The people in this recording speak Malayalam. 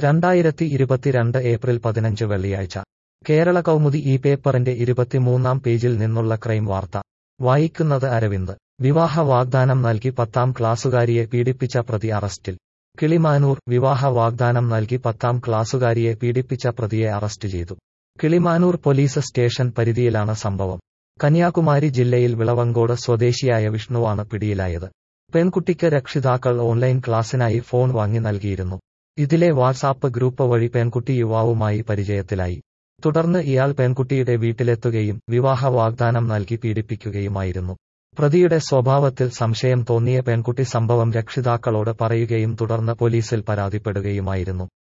രണ്ടായിരത്തി ഇരുപത്തിരണ്ട് ഏപ്രിൽ പതിനഞ്ച് വെള്ളിയാഴ്ച കേരള കൗമുദി ഈ പേപ്പറിന്റെ ഇരുപത്തിമൂന്നാം പേജിൽ നിന്നുള്ള ക്രൈം വാർത്ത വായിക്കുന്നത് അരവിന്ദ് വിവാഹ വാഗ്ദാനം നൽകി പത്താം ക്ലാസുകാരിയെ പീഡിപ്പിച്ച പ്രതി അറസ്റ്റിൽ കിളിമാനൂർ വിവാഹ വാഗ്ദാനം നൽകി പത്താം ക്ലാസുകാരിയെ പീഡിപ്പിച്ച പ്രതിയെ അറസ്റ്റ് ചെയ്തു കിളിമാനൂർ പോലീസ് സ്റ്റേഷൻ പരിധിയിലാണ് സംഭവം കന്യാകുമാരി ജില്ലയിൽ വിളവങ്കോട് സ്വദേശിയായ വിഷ്ണുവാണ് പിടിയിലായത് പെൺകുട്ടിക്ക് രക്ഷിതാക്കൾ ഓൺലൈൻ ക്ലാസ്സിനായി ഫോൺ വാങ്ങി നൽകിയിരുന്നു ഇതിലെ വാട്സാപ്പ് ഗ്രൂപ്പ് വഴി പെൺകുട്ടി യുവാവുമായി പരിചയത്തിലായി തുടർന്ന് ഇയാൾ പെൺകുട്ടിയുടെ വീട്ടിലെത്തുകയും വിവാഹ വാഗ്ദാനം നൽകി പീഡിപ്പിക്കുകയുമായിരുന്നു പ്രതിയുടെ സ്വഭാവത്തിൽ സംശയം തോന്നിയ പെൺകുട്ടി സംഭവം രക്ഷിതാക്കളോട് പറയുകയും തുടർന്ന് പോലീസിൽ പരാതിപ്പെടുകയുമായിരുന്നു